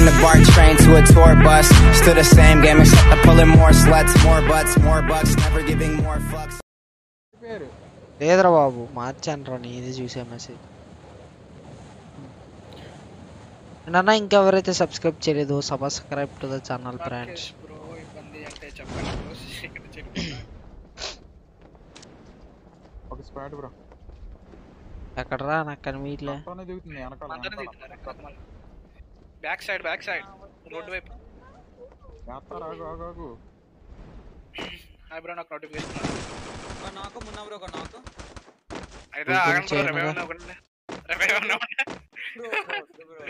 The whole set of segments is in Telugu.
from the BART train to a tour bus. Still the same game, except I'm pulling more sluts, more butts, more bucks, never giving more fucks. పేరు లేదురా బాబు మార్చాను రా నీది చూసే మెసేజ్ నాన్న ఇంకెవరైతే సబ్స్క్రైబ్ చేయలేదు subscribe to the channel friends bro ఇబ్బంది అంటే చెప్పండి bro. ఇక్కడ చెప్తున్నా. ఒక స్క్వాడ్ బ్రో ఎక్కడరా నాకు కనిపించలే అంతానే దిగుతుంది వెనకాల అందరినీ తీస్తున్నారు ఇక్కడ మళ్ళీ. Back side back side road వైపు వేస్తారు ఆగు ఆగు ఆగు హాయ్ బ్రో నాకు నోటిఫికేషన్ నాకు మున్నా బ్రో ఒక నాకు అయితే ఇంకొంచెం ఆగండి బ్రో చేయను రెవే కదా. ఉన్నా ఒకటి రెవే ఉన్నా ఒకటి. బ్రో బ్రో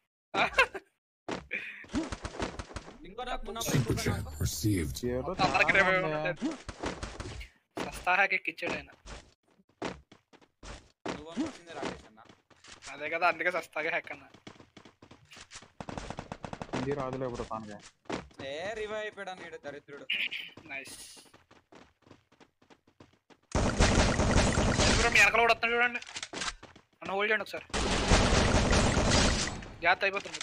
ఇంకో నాకు మున్నా బ్రో ఇంకొక Super chat నాకు received. ఏదో అందరికి చాలా రెవే ఉన్నాయా? ఉన్నా సస్తా హ్యాక్ ఎక్కిచ్చాడు ఆయన నువ్వు అనిపించింది రాకేష్ అన్న అదే కదా అందుకే సస్తాగా హ్యాక్ అన్న ఇది రాదులే బ్రో తనగా ఏ రివైవ్ అయిపోయాడు ఈడు దరిద్రుడు నైస్ బ్రో మీ వెనకాల కూడా వస్తాను చూడండి నన్ను హోల్డ్ చేయండి ఒకసారి జాగ్రత్త అయిపోతుంది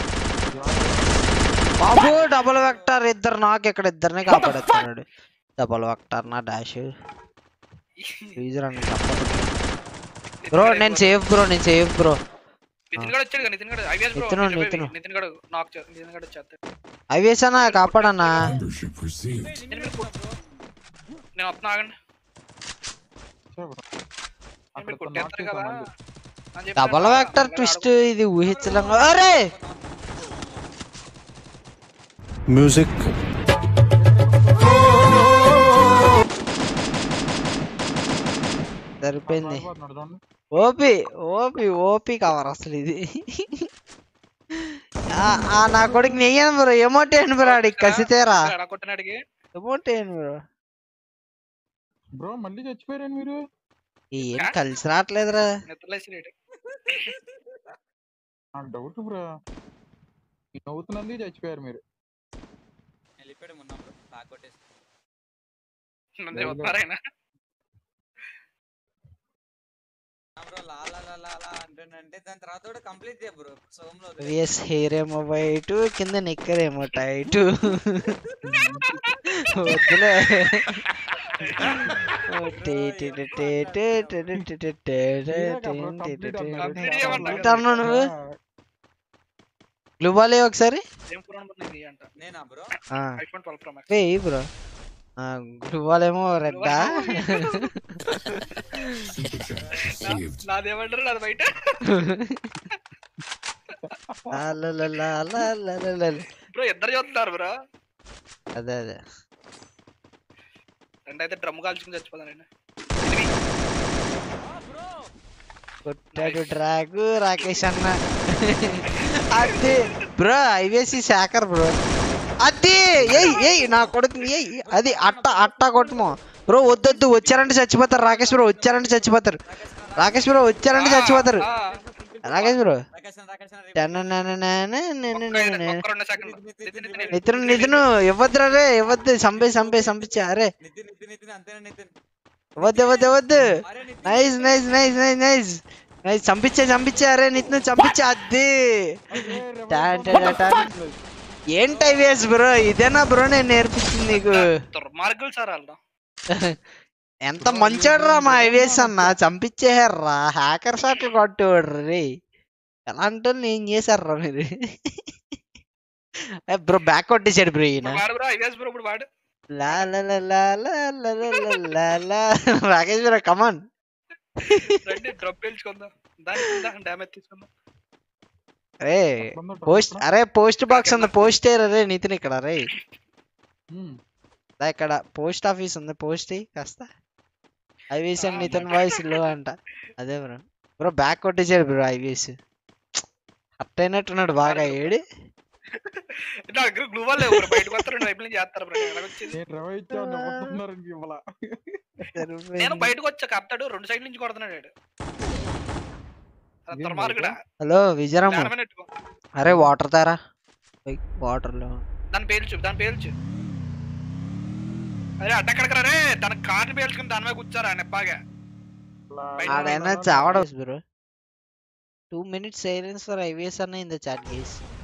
బాబు డబుల్ వెక్టర్ ఇద్దరు నాకు ఇక్కడ ఇద్దరిని కాపాడేస్తున్నాడు డబుల్ వెక్టర్ నా డాష్ ప్లీజ్ రండి బ్రో నేను సేఫ్ బ్రో నేను సేఫ్ బ్రో నితిన్ గడు వచ్చాడు కదా నితిన్ గడు ఐవిఎస్ బ్రో నితిన్, నితిన్. నితిన్ గడు నాక్ నితిన్ గడు వచ్చేస్తాడు అవి వేసానా కాపాడన్నా Membership received. నేను మీకు నేను వస్తున్నా ఆగండి చే బ్రో నేను అక్కడ మీరు కొట్టేస్తారు కదా అని చెప్పి డబుల్ నేను వెక్టర్ అలా ట్విస్ట్ ఇది ఊహించలేం అరే Music. సరిపోయింది పారిపోతున్నాడు చూడండి ఓపి ఓపి ఓపి కవర్ అసలు ఇది ఆ- ఆ నా కొడుకు నెయ్యను బ్రో ఎమోట్ ఏంటి బ్రో ఆడికి కసితేరా ఆడుకో. ఎలా కొట్టినాడికి ఎమోట్ ఏంటి బ్రో బ్రో మళ్ళీ చచ్చిపోయారండి మీరు ఏం కలిసి రావట్లేదురా నిద్రలేసి రేటు నాకు డౌట్ బ్రో ఈ నవ్వుతున్నందుకు చచ్చిపోయారు మీరు వెళ్ళిపోయాడు మున్నా బ్రో బ్యాక్ కొట్టేసి నన్ను వస్తారైనా బ్రో లా లా లా లా లా అంటుండంటే దాని తర్వాత కూడా కంప్లీట్ చేయ బ్రో సోమ్ లో విఎస్ హెయిర్ ఏమో వైట్ కింద నిక్కర్ ఏమో టైట్ వద్దులే అన్నావు నువ్వు గ్లూబాలే ఒకసారి ఏం ఫోన్ నెంబర్ నీది అంట నేనా bro iPhone twelve pro max వెయ్యి బ్రో గ్లూబాలేమో రెడ్డా Super chat received. నాదేమంటారు నాది బయట బ్రో ఇద్దరు చూస్తున్నారు బ్రో అదే అదే రెండు అయితే డ్రమ్ కాల్చుకుని చచ్చిపోతానండి కొట్టాడు డ్రాగు రాకేష్ అన్న అది బ్రో ఐవేసి శాఖర్ బ్రో అది ఏయ్ ఏయ్ నా కొడుకు ఏయ్ అది అట్ట అట్ట కొట్టుమో బ్రో వద్దొద్దు వచ్చారంటే చచ్చిపోతారు రాకేష్ బ్రో వచ్చారంటే చచ్చిపోతారు రాకేష్ బ్రో వచ్చారంటే చచ్చిపోతారు ఆ, రాకేష్ బ్రో రాకేష్ అన్న రాకేష్ అన్న ఒక్క రెండు సెకండ్ నితిన్ నితిన్ ఇవ్వద్దురా రే ఇవ్వద్దు సంపే సంపే సంపించా అరే నితిన్ నితిన్ నితిన్ అంతేనా నితిన్ ఇవ్వద్దు ఇవ్వద్దు ఇవ్వద్దు అరే Nitin nice nice nice nice nice nice చంపించే చంపించే అరే నితిన్ చంపించే అది టాన్ టాన్ టాన్. ఏంటి ఐవిఎస్ బ్రో ఇదేనా బ్రో నేను నేర్పించింది నీకు దుర్మార్గులు సార్ వాళ్ళు ఎంత మంచోడ్రా మా ఐవిఎస్ అన్న చంపించేసారా హ్యాకర్ షాట్లు కొట్టేవాడు రే ఎలా అంటే నేను చేశారా మీరు బ్రో బ్యాక్ కొట్టేశాడు బ్రో ఈయన వాడు బ్రో ఐవిఎస్ బ్రో ఇప్పుడు వాడు లా లా లా లా లా లా లా లా లా లా. రాకేష్ బ్రో కమాన్ రండి డ్రప్ పేల్చుకుందాం దాని డ్యామేజ్ తీసుకుందాం అరే పోస్ట్ అరే పోస్ట్ బాక్స్ ఉంది పోస్ట్ అరే నితిన్ ఇక్కడ రే దా ఇక్కడ పోస్ట్ ఆఫీస్ ఉంది పోస్ట్ కాస్త ఐవీఎస్ అండ్ నితిన్ వాయిస్ లో అంట అదే బ్రో బ్రో బ్యాక్ కొట్టేసాడు బ్రో ఐవీఎస్ అట్టయినట్టున్నాడు బాగా ఏడి నా దగ్గర గ్లూ వాళ్ళు లేవు bro. బయటకు వస్తారు రెండు వైపుల నుంచి చేస్తారు బ్రో ఎలా వచ్చింది నేను రవ ఇచ్చా నవ్వుతున్నారు ఇంక ఇవ్వాల నేను బయటకు వచ్చా కప్తాడు రెండు సైడ్ నుంచి కొడుతున్నాడు వాడు. అది ఏం దుర్మార్గుడా హలో విజయరామ్ దాని నెట్టుకో అరే వాటర్ తారా వాటర్ లో దాన్ని పేల్చు దాన్ని పేల్చు అరే అడ్డక్కడికి రే తన కార్డు పేల్చుకుని దాని మీద కూర్చారా నెప్పాగా బయట ఆడైనా చావడం bro two minutes silence for IVS అన్న ఇన్ ద చాట్ గేస్